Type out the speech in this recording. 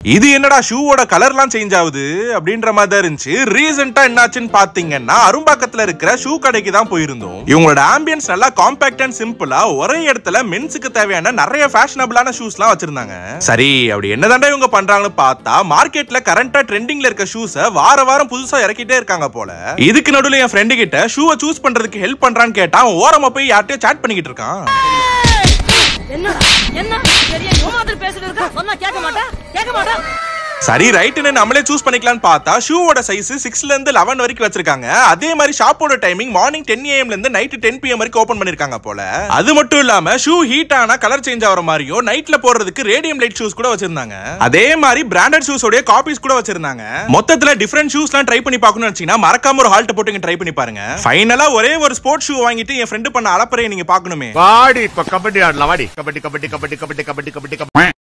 இது என்னடா ஷூவோட கலர்லாம் சேஞ்ச் ஆகுது அப்படின்ற மாதிரி தான் இருந்துச்சு ரீசெண்டா என்னாச்சுன்னு பாத்தீங்கன்னா அரும்பாக்கத்துல இருக்கிற ஷூ கடைக்கு தான் போயிருந்தோம் இவங்களோட ஆம்பியன்ஸ் நல்லா காம்பாக்ட் அண்ட் சிம்பிளா ஒரே இடத்துல மென்ஸுக்கு தேவையான நிறைய ஃபேஷனபிளான ஷூஸ்லாம் வச்சிருந்தாங்க சரி அப்படி என்னதாண்டா இவங்க பண்றாங்கன்னு பார்த்தா மார்க்கெட்ல கரண்டா ட்ரெண்டிங்ல இருக்க ஷூஸ வார வாரம் புதுசா இறக்கிட்டே இருக்காங்க போல இதுக்கு நடுவுல என் ஃப்ரெண்டு கிட்ட ஷூவை சூஸ் பண்றதுக்கு ஹெல்ப் பண்றான்னு கேட்டா அவன் ஓரமா போய் யார்கிட்டயோ சாட் பண்ணிக்கிட்டு இருக்கான் என்னடா என்ன பெரிய மாதிரி பேசிட்டு இருக்க சொன்னா கேட்க மாட்டா கேட்க மாட்டா சரி ரைட்டுன்னு நம்மளே சூஸ் பண்ணிக்கலாம்னு பார்த்தா ஷூவோட சைஸ் சிக்ஸ்ல இருந்து லெவன் வரைக்கும் வச்சிருக்காங்க அதே மாதிரி ஷாப்போட டைமிங் மார்னிங் டென் ஏஎம்ல இருந்து நைட் டென் பிஎம் வரைக்கும் ஓபன் பண்ணிருக்காங்க போல அது மட்டும் இல்லாம ஷூ ஹீட் ஆனா கலர் சேஞ்ச் ஆகிற மாதிரியும் நைட்ல போடுறதுக்கு ரேடியம் லைட் ஷூஸ் கூட வச்சிருந்தாங்க அதே மாதிரி பிராண்டட் ஷூஸோட காப்பீஸ் கூட வச்சிருந்தாங்க மொத்தத்துல டிஃபரெண்ட் ஷூஸ்லாம் ட்ரை பண்ணி பார்க்கணும்னு வச்சீங்கன்னா மறக்காம ஒரு ஹால்ட் போட்டு ட்ரை பண்ணி பாருங்க ஃபைனலா ஒரே ஒரு ஸ்போர்ட்ஸ் ஷூ வாங்கிட்டு என் ஃப்ரெண்டு பண்ண அலப்பறையை நீங்க பார்க்கணுமே வாடி இப்ப கபடி ஆடலாம் வாடி கபடி கபடி கபடி கபடி கபடி கபடி கபடி